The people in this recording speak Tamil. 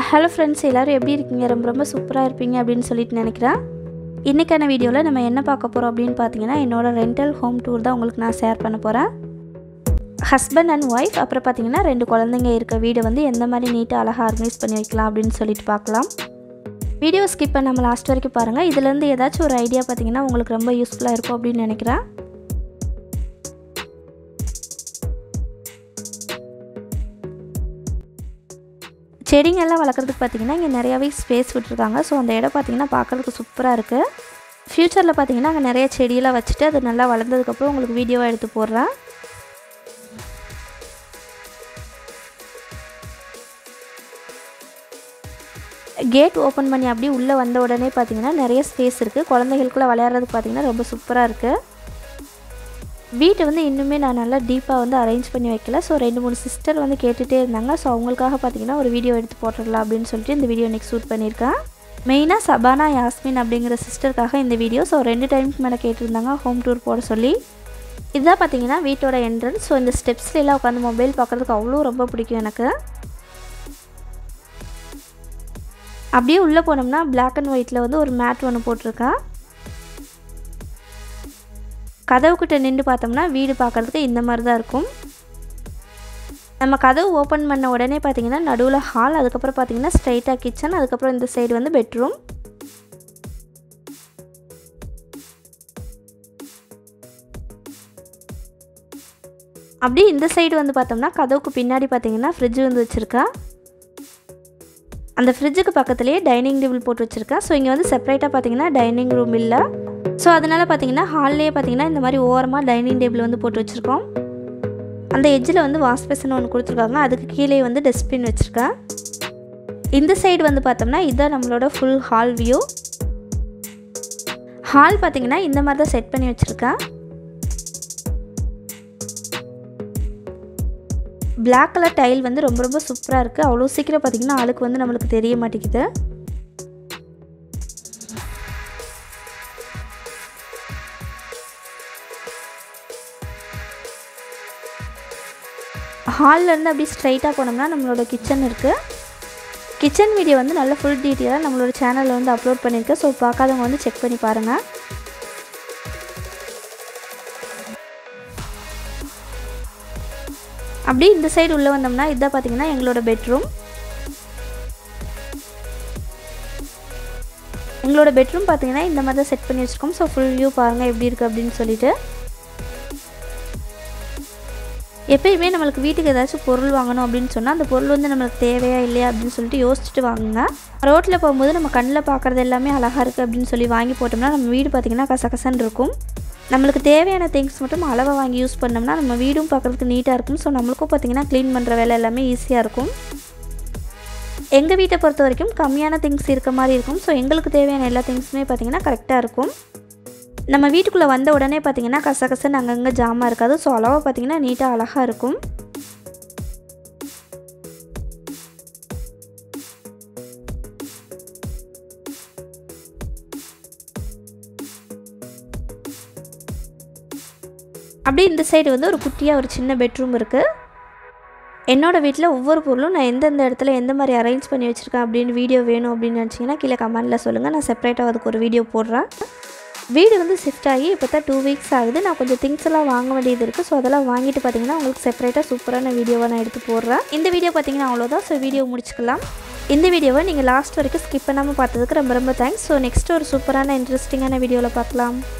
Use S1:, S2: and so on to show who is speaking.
S1: ஹலோ ஃப்ரெண்ட்ஸ் எல்லோரும் எப்படி இருக்கீங்க ரொம்ப ரொம்ப சூப்பராக இருப்பீங்க அப்படின்னு சொல்லிட்டு நினைக்கிறேன் இன்றைக்கான வீடியோவில் நம்ம என்ன பார்க்க போகிறோம் அப்படின்னு பார்த்தீங்கன்னா என்னோடய ரெண்டல் ஹோம் டூர் தான் உங்களுக்கு நான் ஷேர் பண்ண போகிறேன் ஹஸ்பண்ட் அண்ட் ஒய்ஃப் அப்புறம் பார்த்தீங்கன்னா ரெண்டு குழந்தைங்க இருக்க வீடு வந்து எந்த மாதிரி நீட்டாக அழகாக ஆர்கனைஸ் பண்ணி வைக்கலாம் அப்படின்னு சொல்லிட்டு பார்க்கலாம் வீடியோ ஸ்கிப் பண்ணாமல் லாஸ்ட் வரைக்கும் பாருங்கள் இதுலேருந்து ஏதாச்சும் ஒரு ஐடியா பார்த்தீங்கன்னா உங்களுக்கு ரொம்ப யூஸ்ஃபுல்லாக இருக்கும் அப்படின்னு நினைக்கிறேன் செடிங்கெல்லாம் வளர்க்குறதுக்கு பார்த்தீங்கன்னா இங்கே நிறையாவே ஸ்பேஸ் விட்டுருக்காங்க ஸோ அந்த இடம் பார்த்தீங்கன்னா பார்க்குறதுக்கு சூப்பராக இருக்குது ஃப்யூச்சரில் பார்த்தீங்கன்னா அங்கே நிறைய செடியெல்லாம் வச்சுட்டு அது நல்லா வளர்ந்ததுக்கப்புறம் உங்களுக்கு வீடியோவாக எடுத்து போடுறேன் கேட் ஓப்பன் பண்ணி அப்படியே உள்ளே வந்த உடனே பார்த்தீங்கன்னா நிறைய ஸ்பேஸ் இருக்குது குழந்தைகளுக்குள்ளே விளையாடுறதுக்கு பார்த்தீங்கன்னா ரொம்ப சூப்பராக இருக்குது வீட்டை வந்து இன்னுமே நான் நல்லா டீப்பாக வந்து அரேஞ்ச் பண்ணி வைக்கல ஸோ ரெண்டு மூணு சிஸ்டர் வந்து கேட்டுகிட்டே இருந்தாங்க ஸோ அவங்களுக்காக பார்த்தீங்கன்னா ஒரு வீடியோ எடுத்து போட்டுடலாம் அப்படின்னு சொல்லிட்டு இந்த வீடியோ நெக்ஸ்ட் ஷூட் பண்ணியிருக்கேன் மெயினாக சபானா யாஸ்மின் அப்படிங்கிற சிஸ்டருக்காக இந்த வீடியோ ஸோ ரெண்டு டைமுக்கு மேலே கேட்டிருந்தாங்க ஹோம் டூர் போட சொல்லி இதுதான் பார்த்தீங்கன்னா வீட்டோட என்ட்ரன்ஸ் ஸோ இந்த ஸ்டெப்ஸ்லாம் உட்காந்து மொபைல் பார்க்குறதுக்கு அவ்வளோ ரொம்ப பிடிக்கும் எனக்கு அப்படியே உள்ளே போனோம்னா பிளாக் அண்ட் ஒயிட்டில் வந்து ஒரு மேட் ஒன்று போட்டிருக்கேன் கதவுக்கிட்ட நின்று பார்த்தோம்னா வீடு பார்க்குறதுக்கு இந்த மாதிரி தான் இருக்கும் நம்ம கதவு ஓப்பன் பண்ண உடனே பார்த்தீங்கன்னா நடுவில் ஹால் அதுக்கப்புறம் பார்த்தீங்கன்னா ஸ்ட்ரைட்டாக கிச்சன் அதுக்கப்புறம் இந்த சைடு வந்து பெட்ரூம் அப்படியே இந்த சைடு வந்து பார்த்தோம்னா கதவுக்கு பின்னாடி பார்த்தீங்கன்னா ஃப்ரிட்ஜ் வந்து வச்சுருக்கேன் அந்த ஃப்ரிட்ஜுக்கு பக்கத்துலேயே டைனிங் டேபிள் போட்டு வச்சுருக்கேன் ஸோ இங்கே வந்து செப்பரேட்டாக பார்த்தீங்கன்னா டைனிங் ரூம் இல்லை ஸோ அதனால் பார்த்தீங்கன்னா ஹால்லேயே பார்த்தீங்கன்னா இந்த மாதிரி ஓரமாக டைனிங் டேபிள் வந்து போட்டு வச்சுருக்கோம் அந்த எஜ்ஜில் வந்து வாஷ் பேசன் ஒன்று கொடுத்துருக்காங்க அதுக்கு கீழே வந்து டஸ்ட்பின் வச்சுருக்கேன் இந்த சைடு வந்து பார்த்தோம்னா இதுதான் நம்மளோட ஃபுல் ஹால் வியூ ஹால் பார்த்தீங்கன்னா இந்த மாதிரி தான் செட் பண்ணி வச்சுருக்கேன் பிளாக் கலர் டைல் வந்து ரொம்ப ரொம்ப சூப்பராக இருக்குது அவ்வளோ சீக்கிரம் பார்த்திங்கன்னா ஆளுக்கு வந்து நம்மளுக்கு தெரிய மாட்டேங்குது ஹால்லேருந்து அப்படியே ஸ்ட்ரைட்டாக போனோம்னா நம்மளோட கிச்சன் இருக்குது கிச்சன் வீடியோ வந்து நல்ல ஃபுல் டீட்டெயிலாக நம்மளோட சேனலில் வந்து அப்லோட் பண்ணியிருக்கேன் ஸோ பார்க்காதவங்க வந்து செக் பண்ணி பாருங்கள் அப்படியே இந்த சைடு உள்ளே வந்தோம்னா இதான் பார்த்தீங்கன்னா எங்களோட பெட்ரூம் எங்களோட பெட்ரூம் பார்த்தீங்கன்னா இந்த மாதிரி தான் செட் பண்ணி வச்சுருக்கோம் ஸோ ஃபுல் வியூ பாருங்கள் எப்படி இருக்குது அப்படின்னு சொல்லிட்டு எப்பயுமே நம்மளுக்கு வீட்டுக்கு ஏதாச்சும் பொருள் வாங்கணும் அப்படின்னு சொன்னால் அந்த பொருள் வந்து நம்மளுக்கு தேவையா இல்லையா அப்படின்னு சொல்லிட்டு யோசிச்சுட்டு வாங்குங்க ரோட்டில் போகும்போது நம்ம கண்ணில் பார்க்குறது எல்லாமே அழகாக இருக்குது அப்படின்னு சொல்லி வாங்கி போட்டோம்னா நம்ம வீடு பார்த்திங்கன்னா கசகசன்னு இருக்கும் நம்மளுக்கு தேவையான திங்ஸ் மட்டும் அளவை வாங்கி யூஸ் பண்ணோம்னா நம்ம வீடும் பார்க்குறதுக்கு நீட்டாக இருக்கும் ஸோ நம்மளுக்கும் பார்த்திங்கன்னா க்ளீன் பண்ணுற வேலை எல்லாமே ஈஸியாக இருக்கும் எங்கள் வீட்டை பொறுத்த வரைக்கும் கம்மியான திங்ஸ் இருக்க மாதிரி இருக்கும் ஸோ எங்களுக்கு தேவையான எல்லா திங்ஸுமே பார்த்திங்கன்னா கரெக்டாக இருக்கும் நம்ம வீட்டுக்குள்ளே வந்த உடனே பார்த்திங்கன்னா கசகசன்னு அங்கங்கே ஜாமாக இருக்காது ஸோ அளவாக பார்த்திங்கன்னா நீட்டாக அழகாக இருக்கும் அப்படியே இந்த சைடு வந்து ஒரு குட்டியாக ஒரு சின்ன பெட்ரூம் இருக்குது என்னோடய வீட்டில் ஒவ்வொரு பொருளும் நான் எந்தெந்த இடத்துல எந்த மாதிரி அரேஞ்ச் பண்ணி வச்சுருக்கேன் அப்படின்னு வீடியோ வேணும் அப்படின்னு நினச்சிங்கன்னா கீழே கமெண்டில் சொல்லுங்கள் நான் செப்பரேட்டாக அதுக்கு ஒரு வீடியோ போடுறேன் வீடு வந்து ஷிஃப்ட் ஆகி இப்போ தான் டூ வீக்ஸ் ஆகுது நான் கொஞ்சம் திங்ஸ் எல்லாம் வாங்க வேண்டியது இருக்குது ஸோ அதெல்லாம் வாங்கிட்டு பார்த்தீங்கன்னா உங்களுக்கு செப்பரேட்டாக சூப்பரான வீடியோவை நான் எடுத்து போடுறேன் இந்த வீடியோ பார்த்தீங்கன்னா அவ்வளோதான் ஸோ வீடியோ முடிச்சுக்கலாம் இந்த வீடியோவை நீங்கள் லாஸ்ட் வரைக்கும் ஸ்கிப் பண்ணாமல் பார்த்ததுக்கு ரொம்ப ரொம்ப தேங்க்ஸ் ஸோ நெக்ஸ்ட் ஒரு சூப்பரான இன்ட்ரெஸ்டிங்கான வீடியோவில் பார்க்கலாம்